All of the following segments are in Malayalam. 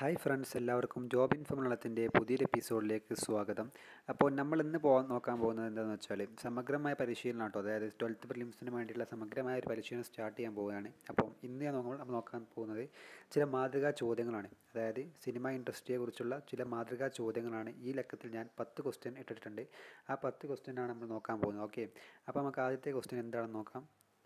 ഹായ് ഫ്രണ്ട്സ് എല്ലാവർക്കും ജോബ് ഇൻഫോ മലയാളത്തിൻ്റെ പുതിയൊരു എപ്പിസോഡിലേക്ക് സ്വാഗതം അപ്പോൾ നമ്മൾ ഇന്ന് പോകാൻ നോക്കാൻ പോകുന്നത് എന്താണെന്ന് വെച്ചാൽ സമഗ്രമായ പരിശീലനം കേട്ടോ അതായത് ട്വൽത്ത് പ്രിലിംസിന് വേണ്ടിയിട്ടുള്ള സമഗ്രമായ ഒരു പരിശീലനം സ്റ്റാർട്ട് ചെയ്യാൻ പോവുകയാണ് അപ്പോൾ ഇന്ന് ഞാൻ നമ്മൾ നമ്മൾ നോക്കാൻ പോകുന്നത് ചില മാതൃകാ ചോദ്യങ്ങളാണ് അതായത് സിനിമ ഇൻഡസ്ട്രിയെ കുറിച്ചുള്ള ചില മാതൃകാ ചോദ്യങ്ങളാണ് ഈ ലക്കത്തിൽ ഞാൻ പത്ത് ക്വസ്റ്റ്യൻ ഇട്ടിട്ടുണ്ട് ആ പത്ത് ക്വസ്റ്റ്യനാണ് നമ്മൾ നോക്കാൻ പോകുന്നത് ഓക്കെ അപ്പോൾ നമുക്ക് ആദ്യത്തെ ക്വസ്റ്റ്യൻ എന്താണെന്ന് നോക്കാം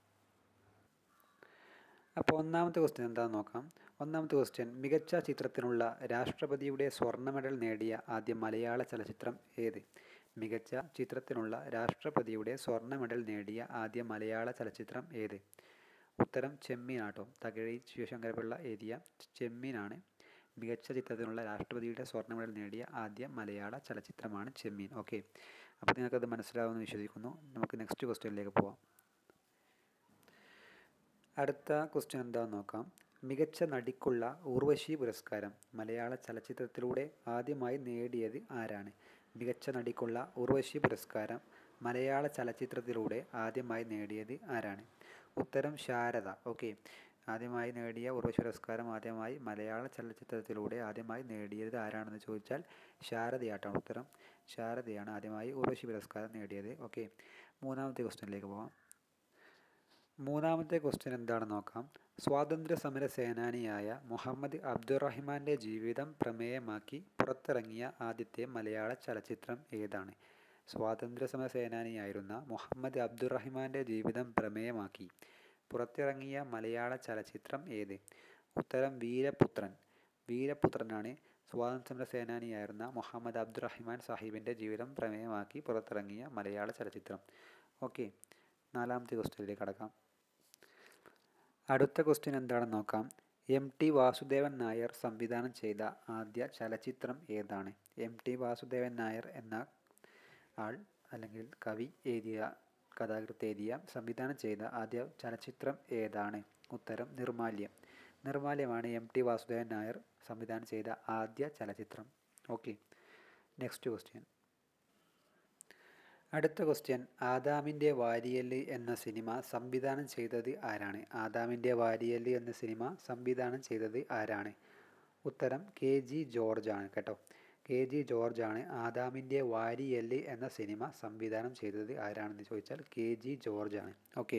അപ്പോൾ ഒന്നാമത്തെ ക്വസ്റ്റ്യൻ എന്താണെന്ന് നോക്കാം ഒന്നാമത്തെ ക്വസ്റ്റ്യൻ മികച്ച ചിത്രത്തിനുള്ള രാഷ്ട്രപതിയുടെ സ്വർണ്ണ മെഡൽ നേടിയ ആദ്യ മലയാള ചലച്ചിത്രം ഏത് മികച്ച ചിത്രത്തിനുള്ള രാഷ്ട്രപതിയുടെ സ്വർണ്ണ മെഡൽ നേടിയ ആദ്യ മലയാള ചലച്ചിത്രം ഏത് ഉത്തരം ചെമ്മീനാട്ടോ തകഴി ശിവശങ്കരപിള്ള എഴുതിയ ചെമ്മീനാണ് മികച്ച ചിത്രത്തിനുള്ള രാഷ്ട്രപതിയുടെ സ്വർണ്ണ മെഡൽ നേടിയ ആദ്യ മലയാള ചലച്ചിത്രമാണ് ചെമ്മീൻ ഓക്കെ അപ്പോൾ നിങ്ങൾക്കത് മനസ്സിലാവുമെന്ന് വിശ്വസിക്കുന്നു നമുക്ക് നെക്സ്റ്റ് ക്വസ്റ്റ്യനിലേക്ക് പോവാം അടുത്ത ക്വസ്റ്റ്യൻ എന്താണെന്ന് നോക്കാം മികച്ച നടിക്കുള്ള ഊർവശി പുരസ്കാരം മലയാള ചലച്ചിത്രത്തിലൂടെ ആദ്യമായി നേടിയത് ആരാണ് മികച്ച നടിക്കുള്ള ഊർവശി പുരസ്കാരം മലയാള ചലച്ചിത്രത്തിലൂടെ ആദ്യമായി നേടിയത് ആരാണ് ഉത്തരം ശാരദ ഓക്കെ ആദ്യമായി നേടിയ ഉർവശി പുരസ്കാരം ആദ്യമായി മലയാള ചലച്ചിത്രത്തിലൂടെ ആദ്യമായി നേടിയത് ആരാണെന്ന് ചോദിച്ചാൽ ശാരദയായിട്ടാണ് ഉത്തരം ശാരദയാണ് ആദ്യമായി ഉർവശി പുരസ്കാരം നേടിയത് ഓക്കെ മൂന്നാമത്തെ ക്വസ്റ്റ്യനിലേക്ക് പോകാം മൂന്നാമത്തെ ക്വസ്റ്റ്യൻ എന്താണെന്ന് നോക്കാം സ്വാതന്ത്ര്യ സമര സേനാനിയായ മുഹമ്മദ് അബ്ദുറഹിമാൻ്റെ ജീവിതം പ്രമേയമാക്കി പുറത്തിറങ്ങിയ ആദ്യത്തെ മലയാള ചലച്ചിത്രം ഏതാണ് സ്വാതന്ത്ര്യ സമര സേനാനിയായിരുന്ന മുഹമ്മദ് അബ്ദുറഹിമാൻ്റെ ജീവിതം പ്രമേയമാക്കി പുറത്തിറങ്ങിയ മലയാള ചലച്ചിത്രം ഏത് ഉത്തരം വീരപുത്രൻ വീരപുത്രനാണ് സ്വാതന്ത്ര്യ സമര സേനാനിയായിരുന്ന മുഹമ്മദ് അബ്ദുറഹിമാൻ സാഹിബിൻ്റെ ജീവിതം പ്രമേയമാക്കി പുറത്തിറങ്ങിയ മലയാള ചലച്ചിത്രം ഓക്കെ നാലാമത്തെ ക്വസ്റ്റ്യനിലേക്ക് കടക്കാം അടുത്ത ക്വസ്റ്റ്യൻ എന്താണെന്ന് നോക്കാം എം ടി വാസുദേവൻ നായർ സംവിധാനം ചെയ്ത ആദ്യ ചലച്ചിത്രം ഏതാണ് എം ടി വാസുദേവൻ നായർ എന്ന ആൾ അല്ലെങ്കിൽ കവി എഴുതിയ കഥാകൃത്ത് എഴുതിയ സംവിധാനം ചെയ്ത ആദ്യ ചലച്ചിത്രം ഏതാണ് ഉത്തരം നിർമാല്യം നിർമാല്യമാണ് എം ടി വാസുദേവൻ നായർ സംവിധാനം ചെയ്ത ആദ്യ ചലച്ചിത്രം ഓക്കെ നെക്സ്റ്റ് ക്വസ്റ്റ്യൻ അടുത്ത ക്വസ്റ്റ്യൻ ആദാമിൻ്റെ വാരിയല് എന്ന സിനിമ സംവിധാനം ചെയ്തത് ആരാണ് ആദാമിൻ്റെ വാരിയല് എന്ന സിനിമ സംവിധാനം ചെയ്തത് ആരാണ് ഉത്തരം കെ ജി ജോർജ് ആണ് കേട്ടോ കെ ജി ജോർജ് ആണ് ആദാമിൻ്റെ വാരിയല് എന്ന സിനിമ സംവിധാനം ചെയ്തത് ആരാണെന്ന് ചോദിച്ചാൽ കെ ജി ജോർജ് ആണ് ഓക്കെ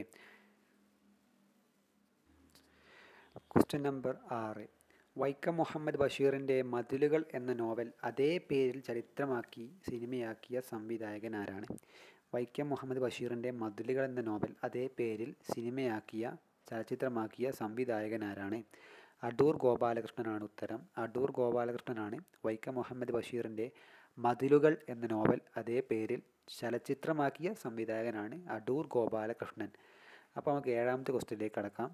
ക്വസ്റ്റ്യൻ നമ്പർ ആറ് വൈക്കം മുഹമ്മദ് ബഷീറിൻ്റെ മതിലുകൾ എന്ന നോവൽ അതേ പേരിൽ ചരിത്രമാക്കി സിനിമയാക്കിയ സംവിധായകൻ ആരാണ് വൈക്കം മുഹമ്മദ് ബഷീറിൻ്റെ മതിലുകൾ എന്ന നോവൽ അതേ പേരിൽ സിനിമയാക്കിയ ചലച്ചിത്രമാക്കിയ സംവിധായകൻ ആരാണ് അടൂർ ഗോപാലകൃഷ്ണനാണ് ഉത്തരം അടൂർ ഗോപാലകൃഷ്ണനാണ് വൈക്കം മുഹമ്മദ് ബഷീറിൻ്റെ മതിലുകൾ എന്ന നോവൽ അതേ പേരിൽ ചലച്ചിത്രമാക്കിയ സംവിധായകനാണ് അടൂർ ഗോപാലകൃഷ്ണൻ അപ്പോൾ നമുക്ക് ഏഴാമത്തെ ക്വസ്റ്റ്യനിലേക്ക് കടക്കാം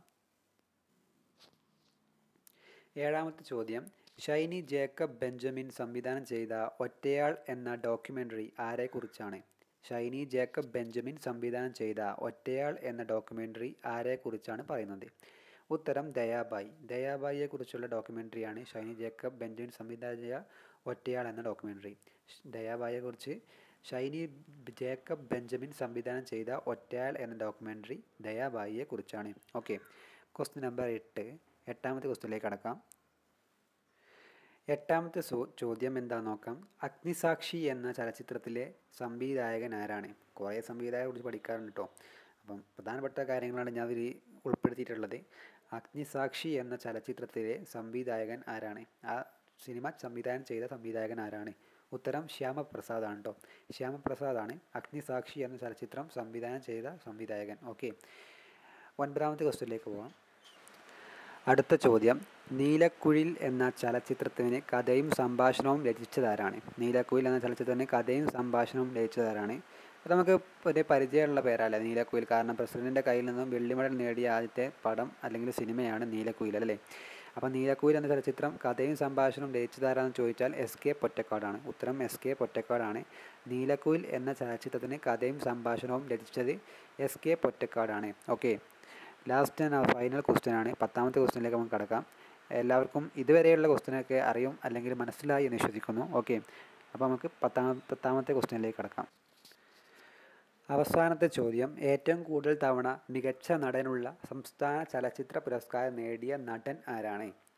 ഏഴാമത്തെ ചോദ്യം ഷൈനി ജേക്കബ് ബെഞ്ചമിൻ സംവിധാനം ചെയ്ത ഒറ്റയാൾ എന്ന ഡോക്യുമെൻ്ററി ആരെക്കുറിച്ചാണ് ഷൈനി ജേക്കബ് ബെഞ്ചമിൻ സംവിധാനം ചെയ്ത ഒറ്റയാൾ എന്ന ഡോക്യുമെൻ്ററി ആരെക്കുറിച്ചാണ് പറയുന്നത് ഉത്തരം ദയാബായി ദയാബായിയെക്കുറിച്ചുള്ള ഡോക്യുമെൻ്ററിയാണ് ഷൈനി ജേക്കബ് ബെഞ്ചമിൻ സംവിധാനം ചെയ്ത ഒറ്റയാൾ എന്ന ഡോക്യുമെൻ്ററി ദയാബായിയെക്കുറിച്ച് ഷൈനി ജേക്കബ് ബെഞ്ചമിൻ സംവിധാനം ചെയ്ത ഒറ്റയാൾ എന്ന ഡോക്യുമെൻ്ററി ദയാബായിയെക്കുറിച്ചാണ് ഓക്കെ ക്വസ്റ്റ്യൻ നമ്പർ എട്ട് എട്ടാമത്തെ ക്വസ്റ്റ്യനിലേക്ക് കടക്കാം എട്ടാമത്തെ ചോദ്യം എന്താണെന്ന് നോക്കാം അഗ്നിസാക്ഷി എന്ന ചലച്ചിത്രത്തിലെ സംവിധായകൻ ആരാണ് കുറേ സംവിധായകരെ കുറിച്ച് പഠിക്കാറുണ്ട് കേട്ടോ അപ്പം പ്രധാനപ്പെട്ട കാര്യങ്ങളാണ് ഞാൻ ഇതിൽ ഉൾപ്പെടുത്തിയിട്ടുള്ളത് അഗ്നിസാക്ഷി എന്ന ചലച്ചിത്രത്തിലെ സംവിധായകൻ ആരാണ് ആ സിനിമ സംവിധാനം ചെയ്ത സംവിധായകൻ ആരാണ് ഉത്തരം ശ്യാമപ്രസാദാണ് കേട്ടോ ശ്യാമപ്രസാദാണ് അഗ്നിസാക്ഷി എന്ന ചലച്ചിത്രം സംവിധാനം ചെയ്ത സംവിധായകൻ ഓക്കെ ഒൻപതാമത്തെ ക്വസ്റ്റ്യനിലേക്ക് പോകാം അടുത്ത ചോദ്യം നീലക്കുഴിൽ എന്ന ചലച്ചിത്രത്തിന് കഥയും സംഭാഷണവും രചിച്ചതാരാണ് നീലക്കുയിൽ എന്ന ചലച്ചിത്രത്തിന് കഥയും സംഭാഷണവും രചിച്ചതാരാണ് അത് നമുക്ക് ഒരു പരിചയമുള്ള പേരല്ലേ നീലക്കുയിൽ കാരണം പ്രസിഡന്റിൻ്റെ കയ്യിൽ നിന്നും വെള്ളി മെഡൽ നേടിയ ആദ്യത്തെ പടം അല്ലെങ്കിൽ സിനിമയാണ് നീലക്കുയിൽ അല്ലേ അപ്പോൾ നീലക്കുയിൽ എന്ന ചലച്ചിത്രം കഥയും സംഭാഷണവും രചിച്ചതാരാണെന്ന് ചോദിച്ചാൽ എസ് കെ പൊറ്റക്കാടാണ് ഉത്തരം എസ് കെ പൊറ്റക്കാടാണ് നീലക്കുയിൽ എന്ന ചലച്ചിത്രത്തിന് കഥയും സംഭാഷണവും രചിച്ചത് എസ് കെ പൊറ്റക്കാടാണ് okay last and final question ആണ് പത്താമത്തെ ക്വസ്റ്റ്യനിലേക്ക് നമുക്ക് കടക്കാം എല്ലാവർക്കും ഇതുവരെയുള്ള ക്വസ്റ്റ്യനൊക്കെ അറിയും അല്ലെങ്കിൽ മനസ്സിലായി എന്ന് വിശ്വസിക്കുന്നു ഓക്കെ അപ്പോൾ നമുക്ക് പത്താം പത്താമത്തെ ക്വസ്റ്റ്യനിലേക്ക് കടക്കാം അവസാനത്തെ ചോദ്യം ഏറ്റവും കൂടുതൽ തവണ മികച്ച നടനുള്ള സംസ്ഥാന ചലച്ചിത്ര പുരസ്കാരം നേടിയ നടൻ ആരാണ്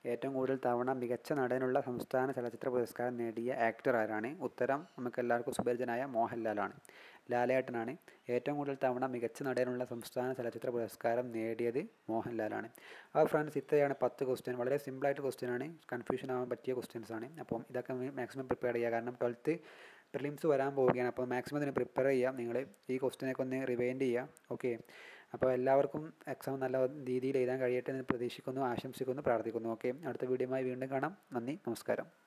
ഏറ്റവും കൂടുതൽ തവണ മികച്ച നടനുള്ള സംസ്ഥാന ചലച്ചിത്ര പുരസ്കാരം നേടിയ ആക്ടർ ആരാണ് ഉത്തരം നമുക്ക് എല്ലാവർക്കും സുപരിചിതനായ മോഹൻലാലാണ് ലാലേട്ടനാണ് ഏറ്റവും കൂടുതൽ തവണ മികച്ച നടനുള്ള സംസ്ഥാന ചലച്ചിത്ര പുരസ്കാരം നേടിയത് മോഹൻലാലാണ് അപ്പോൾ ഫ്രണ്ട്സ് ഇത്രയാണ് പത്ത് ക്വസ്റ്റ്യൻ വളരെ സിമ്പിളായിട്ട് ക്വസ്റ്റ്യൻ ആണ് കൺഫ്യൂഷൻ ആവാൻ പറ്റിയ ക്വസ്റ്റ്യൻസ് ആണ് അപ്പം ഇതൊക്കെ മാക്സിമം പ്രിപ്പയർ ചെയ്യുക കാരണം ട്വൽത്ത് പ്രിലിംസ് വരാൻ പോവുകയാണ് അപ്പോൾ മാക്സിമം ഇതിന് പ്രിപ്പയർ ചെയ്യാം നിങ്ങൾ ഈ ക്വസ്റ്റ്യനൊക്കെ ഒന്ന് റിവൈൻഡ് ചെയ്യുക ഓക്കെ അപ്പോൾ എല്ലാവർക്കും എക്സാം നല്ല രീതിയിൽ എഴുതാൻ കഴിയട്ടെ എന്ന് പ്രതീക്ഷിക്കുന്നു ആശംസിക്കുന്നു പ്രാർത്ഥിക്കുന്നു ഓക്കെ അടുത്ത വീഡിയോയുമായി വീണ്ടും കാണാം നന്ദി നമസ്കാരം